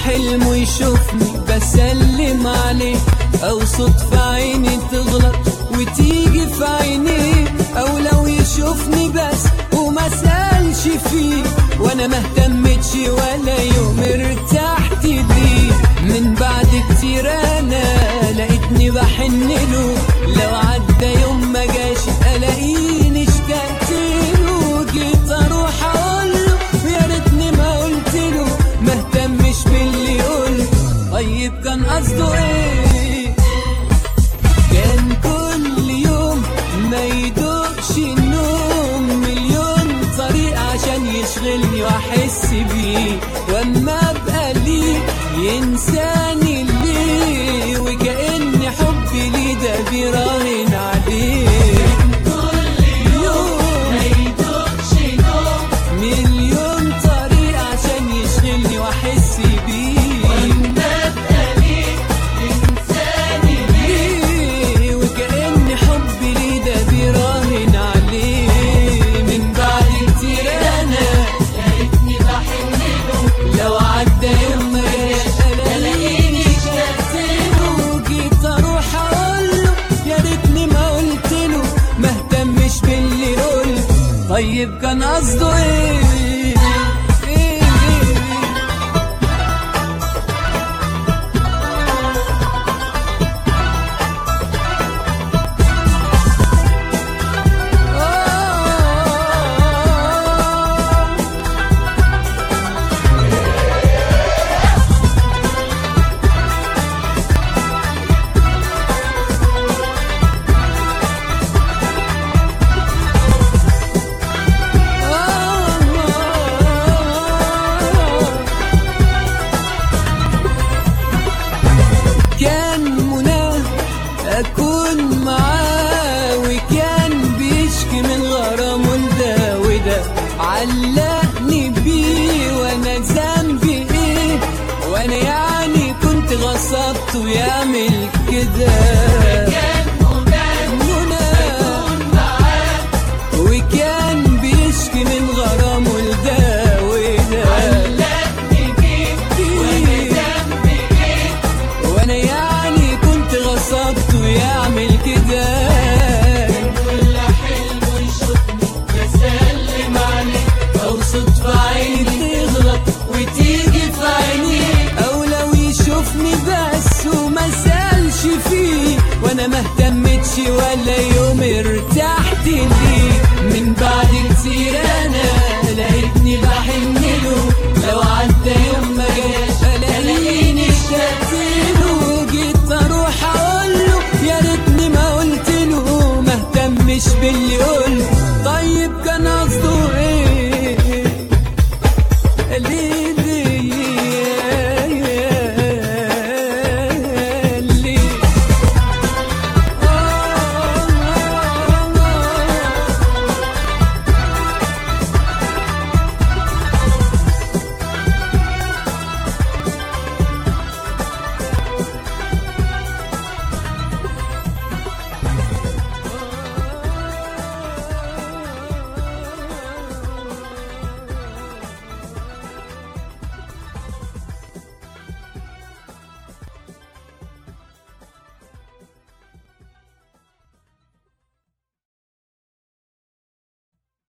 حلمه يشوفني بسلم عليه او صدفة عيني تغلط وتيجي في عينيه او لو يشوفني بس وما سألش فيه وانا ما اهتمتش ولا يوم ارتحت بيه من بعد كتير انا لقيتني بحن له لو عدى يوم ما جاش الاقيني اشتقت له جيت اروح اقول له يا ريتني ما قلت له ما اهتمش باللي قلت طيب كان قصده ايه كان كل يوم ما يدوقش النوم مليون طريقة عشان يشغلني واحس بيه واما ابقى ليه ينساني ليه وكأن حبي ليه ده بيراهن عليه يوم مليون طريقة عشان يشغلني واحس بيه ليه وكأن حبي ليه ده بيراهن عليه من بعد كتير انا لو عدى يوم ما جاش الاقيني اشتقت له جيت اروح اقول له يا ريتني ما قلت له ما اهتمش باللي قلت طيب كان قصده ايه إيه إيه آه كان مناه أكون معاه وكان بيشكي من غرامه لده وده علقني بيه وأنا ذنبي إيه وأنا يعني كنت غصبته يعمل كده مناه وكان بيشكي من غرامه لده وده وانا يعني كنت غصبته يعمل كده كل حلم يشوفني بسلم عليه او صدفة عيني تغلط وتيجي في عيني او لو يشوفني بس وما سألش فيه وانا ما اهتمتش ولا يوم ارتحت ليه من بعد كتير انا لقيتني بحن له لو عدى يوم ما جاش الاقيني اشتقت له جيت اروح اقول له يا ريتني ما قلت له ما اهتمش باللي